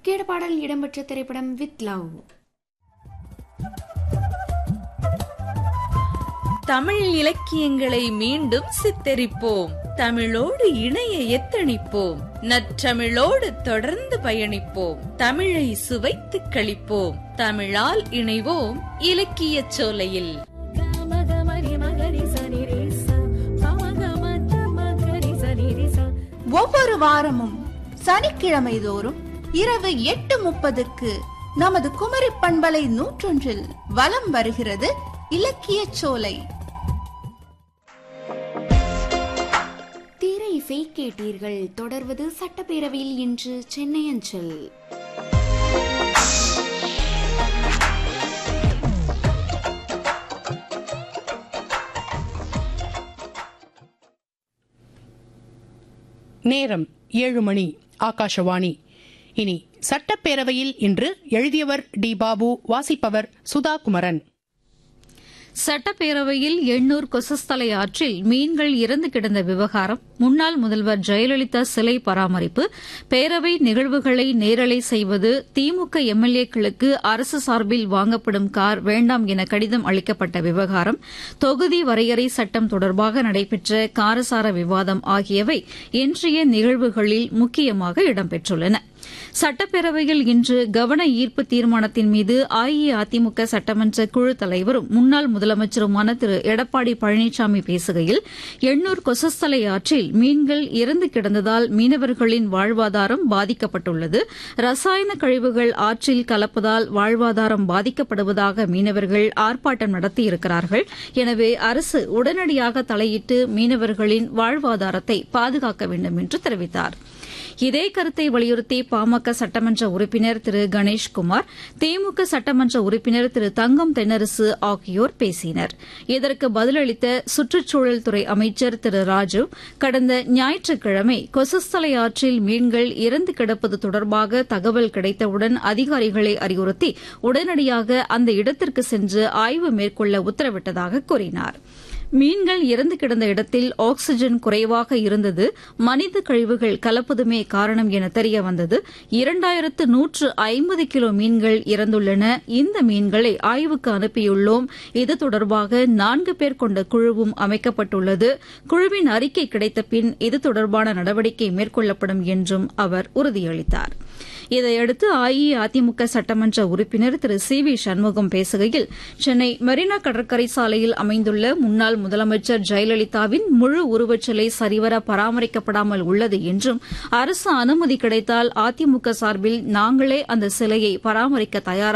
கேட பாடல் இடம்பெற்ற திரைப்படம் வித் லவ் தமிழ் இலக்கியங்களை மீண்டும் சித்தரிப்போம் தமிழோடு இணைய எத்தணிப்போம் நற்றமிழோடு தொடர்ந்து பயணிப்போம் தமிழை சுவைத்து கழிப்போம் தமிழால் இணைவோம் இலக்கியச் சோலையில் ஒவ்வொரு வாரமும் சனிக்கிழமை தோறும் இரவு எட்டு முப்பதுக்கு நமது குமரி பண்பலை நூற்றொன்றில் வலம் வருகிறது இலக்கியச் சோலை திரை இசை கேட்டீர்கள் தொடர்வது சட்டப்பேரவையில் இன்று சென்னை அஞ்சல் நேரம் ஏழு மணி ஆகாஷவாணி இனி சட்டப்பேரவையில் இன்று எழுதியவர் டி பாபு வாசிப்பவர் சுதா குமரன் சட்டப்பேரவையில் எண்ணூர் கொசஸ்தலை ஆற்றில் மீன்கள் இறந்து கிடந்த விவகாரம் முன்னாள் முதல்வர் ஜெயலலிதா சிலை பராமரிப்பு பேரவை நிகழ்வுகளை நேரலை செய்வது திமுக எம்எல்ஏக்களுக்கு அரசு சார்பில் வாங்கப்படும் கார் வேண்டாம் என கடிதம் அளிக்கப்பட்ட விவகாரம் தொகுதி வரையறை சட்டம் தொடர்பாக நடைபெற்ற காரசார விவாதம் ஆகியவை இன்றைய நிகழ்வுகளில் முக்கியமாக இடம்பெற்றுள்ளன சட்டப்பேரவையில் இன்று கவன ஈர்ப்பு தீர்மானத்தின் மீது அஇஅதிமுக சட்டமன்ற குழு தலைவரும் முன்னாள் முதலமைச்சருமான திரு எடப்பாடி பழனிசாமி பேசுகையில் எண்ணூர் கொசஸ்தலை ஆற்றில் மீன்கள் இறந்து கிடந்ததால் மீனவர்களின் வாழ்வாதாரம் பாதிக்கப்பட்டுள்ளது ரசாயன கழிவுகள் ஆற்றில் கலப்பதால் வாழ்வாதாரம் பாதிக்கப்படுவதாக மீனவர்கள் ஆர்ப்பாட்டம் நடத்தியிருக்கிறார்கள் எனவே அரசு உடனடியாக தலையிட்டு மீனவர்களின் வாழ்வாதாரத்தை பாதுகாக்க வேண்டும் என்று தெரிவித்தாா் இதே கருத்தை வலியுறுத்தி பாமக சட்டமன்ற உறுப்பினர் திரு கணேஷ்குமார் திமுக சட்டமன்ற உறுப்பினர் திரு தங்கம் தென்னரசு ஆகியோர் பேசினர் இதற்கு பதிலளித்த சுற்றுச்சூழல் துறை அமைச்சர் திரு ராஜு கடந்த ஞாயிற்றுக்கிழமை கொசஸ்தலை ஆற்றில் மீன்கள் இறந்து கிடப்பது தொடர்பாக தகவல் கிடைத்தவுடன் அதிகாரிகளை அறிவுறுத்தி உடனடியாக அந்த இடத்திற்கு சென்று ஆய்வு மேற்கொள்ள உத்தரவிட்டதாக கூறினாா் மீன்கள் இறந்து கிடந்த இடத்தில் ஆக்ஸிஜன் குறைவாக இருந்தது மனித கழிவுகள் கலப்பதுமே காரணம் என தெரிய வந்தது இரண்டாயிரத்து நூற்று ஐம்பது கிலோ மீன்கள் இறந்துள்ளன இந்த மீன்களை ஆய்வுக்கு அனுப்பியுள்ளோம் இது தொடர்பாக நான்கு பேர் கொண்ட குழுவும் அமைக்கப்பட்டுள்ளது குழுவின் அறிக்கை கிடைத்த பின் இது தொடர்பான நடவடிக்கை மேற்கொள்ளப்படும் என்றும் அவர் உறுதியளித்தார் இதையடுத்து அஇஅதிமுக சட்டமன்ற உறுப்பினர் திரு சி வி சண்முகம் பேசுகையில் சென்னை மெரினா கடற்கரை சாலையில் அமைந்துள்ள முன்னாள் முதலமைச்சர் ஜெயலலிதாவின் முழு உருவச்சிலை சரிவர பராமரிக்கப்படாமல் உள்ளது என்றும் அரசு அனுமதி கிடைத்தால் அதிமுக சார்பில் நாங்களே அந்த சிலையை பராமரிக்க தயாராக